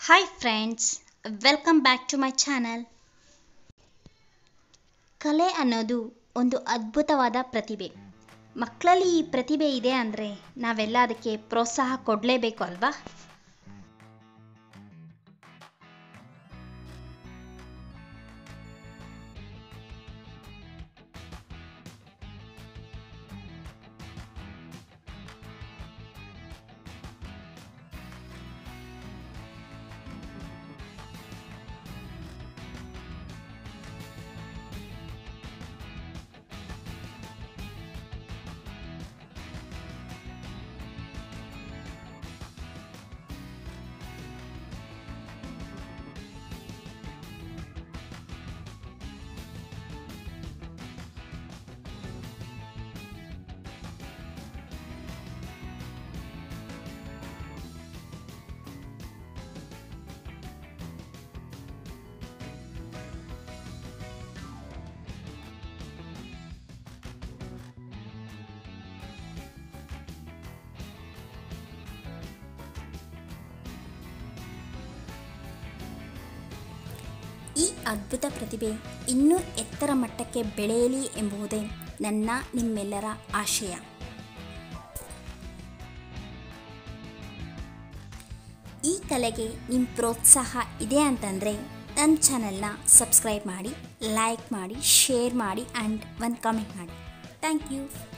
hi friends welcome back to my channel ಕಲೆ ಅನ್ನೋದು ಒಂದು ಅದ್ಭುತವಾದ ಪ್ರತಿಭೆ ಮಕ್ಕಳಲ್ಲಿ ಈ ಪ್ರತಿಭೆ ಇದೆ ಅಂದರೆ ನಾವೆಲ್ಲ ಅದಕ್ಕೆ ಪ್ರೋತ್ಸಾಹ ಕೊಡಲೇಬೇಕು ಅಲ್ವಾ ಈ ಅದ್ಭುತ ಪ್ರತಿಭೆ ಇನ್ನೂ ಎತ್ತರ ಮಟ್ಟಕ್ಕೆ ಬೆಳೆಯಲಿ ಎಂಬುದೇ ನನ್ನ ನಿಮ್ಮೆಲ್ಲರ ಆಶಯ ಈ ಕಲೆಗೆ ನಿಮ್ಮ ಪ್ರೋತ್ಸಾಹ ಇದೆ ಅಂತಂದರೆ ನನ್ನ ಚಾನಲ್ನ ಸಬ್ಸ್ಕ್ರೈಬ್ ಮಾಡಿ ಲೈಕ್ ಮಾಡಿ ಶೇರ್ ಮಾಡಿ ಆ್ಯಂಡ್ ಒಂದು ಕಾಮೆಂಟ್ ಮಾಡಿ ಥ್ಯಾಂಕ್ ಯು